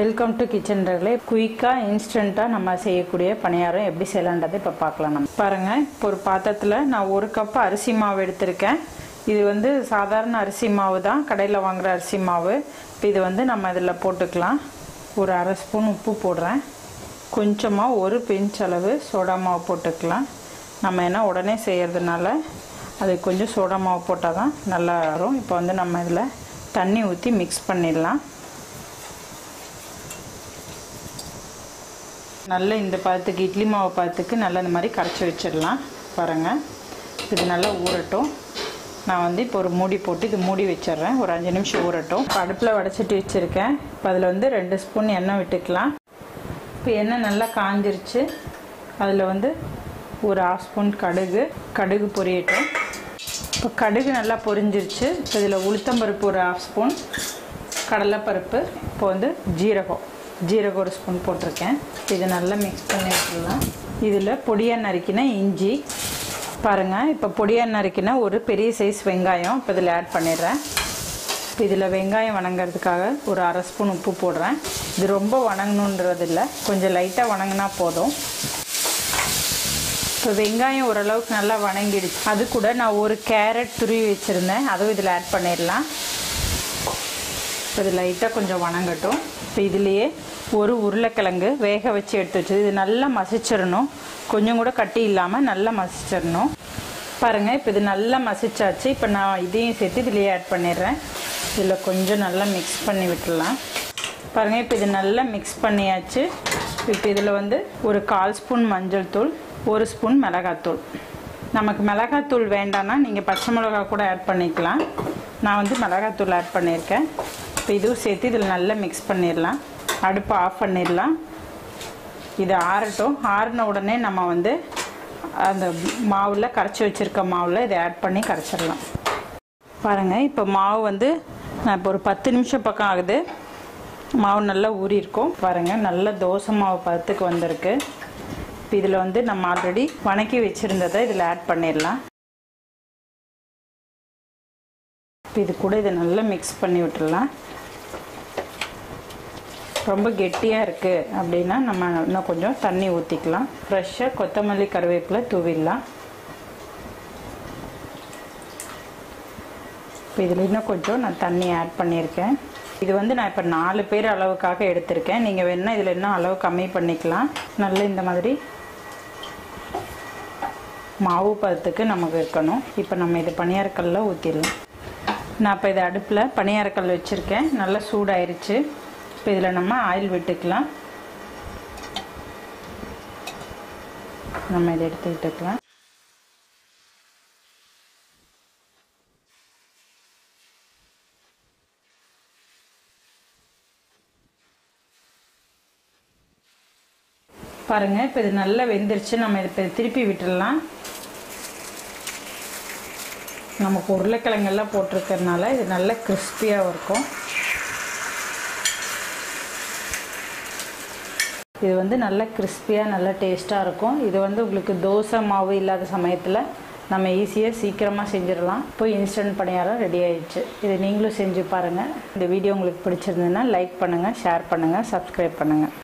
welcome to kitchen ரகளே குயிக்காக இன்ஸ்டண்ட்டாக நம்ம செய்யக்கூடிய பணியாரம் எப்படி செய்யலான்றதை இப்போ பார்க்கலாம் நம்ம பாருங்கள் இப்போ ஒரு பாத்திரத்தில் நான் ஒரு கப் அரிசி மாவு எடுத்திருக்கேன் இது வந்து சாதாரண அரிசி மாவு தான் கடையில் வாங்குகிற அரிசி மாவு இப்போ இது வந்து நம்ம இதில் போட்டுக்கலாம் ஒரு அரை ஸ்பூன் உப்பு போடுறேன் கொஞ்சமாக ஒரு பிஞ்ச் அளவு சோடா மாவு போட்டுக்கலாம் நம்ம என்ன உடனே செய்கிறதுனால அது கொஞ்சம் சோடா மாவு போட்டால் தான் நல்லா வரும் இப்போ வந்து நம்ம இதில் தண்ணி ஊற்றி மிக்ஸ் பண்ணிடலாம் நல்ல இந்த பதத்துக்கு இட்லி மாவு பதத்துக்கு நல்லா இந்த மாதிரி கரைச்சி வச்சிடலாம் பாருங்கள் இது நல்லா ஊறட்டும் நான் வந்து இப்போ ஒரு மூடி போட்டு இது மூடி வச்சிடுறேன் ஒரு அஞ்சு நிமிஷம் ஊறட்டும் இப்போ அடுப்பில் வடைச்சிட்டு வச்சுருக்கேன் இப்போ அதில் வந்து ரெண்டு ஸ்பூன் எண்ணெய் விட்டுக்கலாம் இப்போ எண்ணெய் நல்லா காஞ்சிருச்சு அதில் வந்து ஒரு ஆஃப் ஸ்பூன் கடுகு கடுகு பொரியட்டும் இப்போ கடுகு நல்லா பொரிஞ்சிருச்சு இப்போ இதில் உளுத்தம்பருப்பு ஒரு ஆஃப் ஸ்பூன் கடலைப்பருப்பு இப்போ வந்து ஜீரகம் ஜீரகம் ஒரு ஸ்பூன் போட்டிருக்கேன் இது நல்லா மிக்ஸ் பண்ணி வச்சுக்கலாம் இதில் பொடியாக நறுக்கின இஞ்சி பாருங்கள் இப்போ பொடியாக நறுக்கின ஒரு பெரிய சைஸ் வெங்காயம் இப்போ இதில் ஆட் பண்ணிடுறேன் இப்போ இதில் வெங்காயம் வணங்குறதுக்காக ஒரு அரை ஸ்பூன் உப்பு போடுறேன் இது ரொம்ப வணங்கணுன்றது இல்லை கொஞ்சம் லைட்டாக வணங்கினா போதும் இப்போ வெங்காயம் ஓரளவுக்கு நல்லா வணங்கிடுச்சு அது கூட நான் ஒரு கேரட் துருவி வச்சுருந்தேன் அதுவும் இதில் ஆட் பண்ணிடலாம் இப்போ இது லைட்டாக கொஞ்சம் வணங்கட்டும் இப்போ இதுலேயே ஒரு உருளைக்கிழங்கு வேக வச்சு எடுத்து வச்சது இது நல்லா மசிச்சிடணும் கொஞ்சம் கூட கட்டி இல்லாமல் நல்லா மசிச்சிடணும் பாருங்கள் இப்போ இது நல்லா மசிச்சாச்சு இப்போ நான் இதையும் சேர்த்து இதுலேயே ஆட் பண்ணிடுறேன் இதில் கொஞ்சம் நல்லா மிக்ஸ் பண்ணி விட்டுடலாம் பாருங்கள் இப்போ இது நல்லா மிக்ஸ் பண்ணியாச்சு இப்போ இதில் வந்து ஒரு கால் ஸ்பூன் மஞ்சள் தூள் ஒரு ஸ்பூன் மிளகாத்தூள் நமக்கு மிளகாத்தூள் வேண்டாம்னா நீங்கள் பச்சை மிளகா கூட ஆட் பண்ணிக்கலாம் நான் வந்து மிளகாத்தூள் ஆட் பண்ணியிருக்கேன் இப்போ இதுவும் சேர்த்து இதில் நல்லா மிக்ஸ் பண்ணிடலாம் அடுப்பை ஆஃப் பண்ணிடலாம் இது ஆறட்டும் ஆறின உடனே நம்ம வந்து அந்த மாவில் கரைச்சி வச்சுருக்க மாவில் இதை ஆட் பண்ணி கரைச்சிடலாம் பாருங்கள் இப்போ மாவு வந்து நான் இப்போ ஒரு பத்து நிமிஷம் பக்கம் ஆகுது மாவு நல்லா ஊறி இருக்கும் பாருங்கள் நல்ல தோசை மாவு பதத்துக்கு வந்திருக்கு இப்போ இதில் வந்து நம்ம ஆல்ரெடி வணக்கி வச்சுருந்ததை இதில் ஆட் பண்ணிடலாம் இப்போ இது கூட இதை நல்லா மிக்ஸ் பண்ணி விட்டுடலாம் ரொம்ப கெட்டியாக இருக்குது அப்படின்னா நம்ம இன்னும் கொஞ்சம் தண்ணி ஊற்றிக்கலாம் ஃப்ரெஷ்ஷாக கொத்தமல்லி கருவேப்பிலை தூவிடலாம் இப்போ இதில் இன்னும் கொஞ்சம் நான் தண்ணி ஆட் பண்ணியிருக்கேன் இது வந்து நான் இப்போ நாலு பேர் அளவுக்காக எடுத்திருக்கேன் நீங்கள் வேணால் இதில் இன்னும் அளவு கம்மி பண்ணிக்கலாம் நல்ல இந்த மாதிரி மாவு பதத்துக்கு நமக்கு இருக்கணும் இப்போ நம்ம இது பணியாரக்கல்ல ஊற்றிடலாம் நான் இப்போ இதை அடுப்பில் பணியாரக்கல் வச்சுருக்கேன் நல்லா சூடாயிருச்சு இப்போ இதில் நம்ம ஆயில் விட்டுக்கலாம் நம்ம இதை எடுத்து விட்டுக்கலாம் பாருங்கள் இப்போ இது நல்லா வெந்துருச்சு நம்ம இதை இப்போ திருப்பி விட்டுடலாம் நமக்கு உருளைக்கிழங்கெல்லாம் போட்டிருக்கறனால இது நல்ல கிறிஸ்பியாக இருக்கும் இது வந்து நல்ல கிறிஸ்பியாக நல்ல டேஸ்ட்டாக இருக்கும் இது வந்து உங்களுக்கு தோசை மாவு இல்லாத சமயத்தில் நம்ம ஈஸியாக சீக்கிரமாக செஞ்சிடலாம் இப்போ இன்ஸ்டன்ட் பணியாரம் ரெடி ஆயிடுச்சு இதை நீங்களும் செஞ்சு பாருங்கள் இந்த வீடியோ உங்களுக்கு பிடிச்சிருந்ததுன்னா லைக் பண்ணுங்கள் ஷேர் பண்ணுங்கள் சப்ஸ்கிரைப் பண்ணுங்கள்